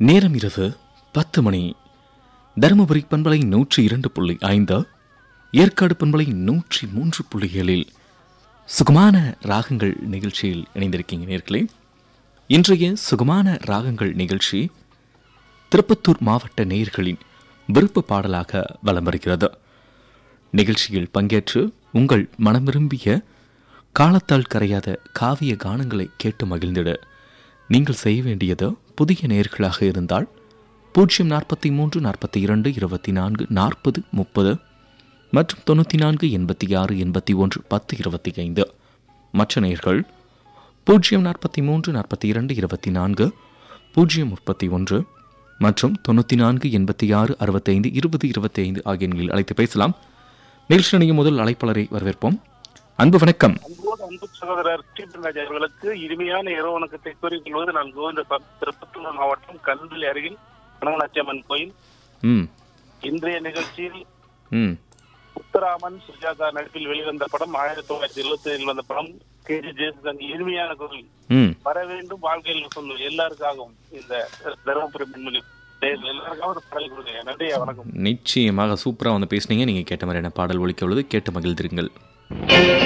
நேரம் இரவு பத்து மணி தருமபுரி பண்பலை நூற்றி இரண்டு புள்ளி ஐந்து ஏற்காடு பண்பலை நூற்றி மூன்று புள்ளி ஏழில் சுகமான ராகங்கள் நிகழ்ச்சியில் இணைந்திருக்கீங்க நேர்களே இன்றைய சுகமான ராகங்கள் நிகழ்ச்சி திருப்பத்தூர் மாவட்ட நேயர்களின் விருப்ப பாடலாக வலம் வருகிறது நிகழ்ச்சியில் பங்கேற்று உங்கள் மனம் விரும்பிய காலத்தால் கரையாத காவிய கானங்களை கேட்டு மகிழ்ந்திட நீங்கள் செய்ய வேண்டியது புதிய நேர்களாக இருந்தால் பூஜ்ஜியம் நாற்பத்தி மூன்று நாற்பத்தி இரண்டு இருபத்தி நான்கு நாற்பது முப்பது மற்றும் தொண்ணூற்றி நான்கு எண்பத்தி ஆறு எண்பத்தி ஒன்று பத்து இருபத்தி ஐந்து மற்ற நேர்கள் பூஜ்ஜியம் நாற்பத்தி மூன்று நாற்பத்தி இரண்டு இருபத்தி நான்கு பூஜ்ஜியம் முப்பத்தி ஒன்று மற்றும் தொண்ணூற்றி நான்கு எண்பத்தி ஆறு அறுபத்தைந்து இருபது இருபத்தி ஐந்து ஆகிய எண்களில் அழைத்து பேசலாம் நிகழ்ச்சி நிலையம் முதல் அழைப்பாளரை வரவேற்போம் அன்பு வணக்கம் அன்போடு அன்பு சகோதரர் ஸ்டீபன் ராஜ் அவர்களுக்கு இனிமையான இரவு வணக்கத்தை கூறிக் கொள்வது நான் கோவிந்த திருப்பத்தூர் மாவட்டம் கல்வெளி அருகில் கனகநாச்சியம்மன் கோயில் ம் இன்றைய நிகழ்ச்சியில் ம் முத்துராமன் சுஜாதா நடிப்பில் வெளிவந்த படம் ஆயிரத்தி தொள்ளாயிரத்தி எழுபத்தி ஏழில் வந்த படம் கே ஜி ஜெயசுதன் இனிமையான குரல் ம் வர வேண்டும் வாழ்க்கையில் சொல்லும் எல்லாருக்காகவும் இந்த தருமபுரி பெண்மொழி நேயர்கள் எல்லாருக்காகவும் ஒரு பாடல் கொடுங்க நன்றி வணக்கம் நிச்சயமாக சூப்பராக வந்து பேசுனீங்க நீங்கள் கேட்ட மாதிரியான பாடல் ஒழிக்க உள்ளது கேட்டு மகிழ்ந்திருங்கள்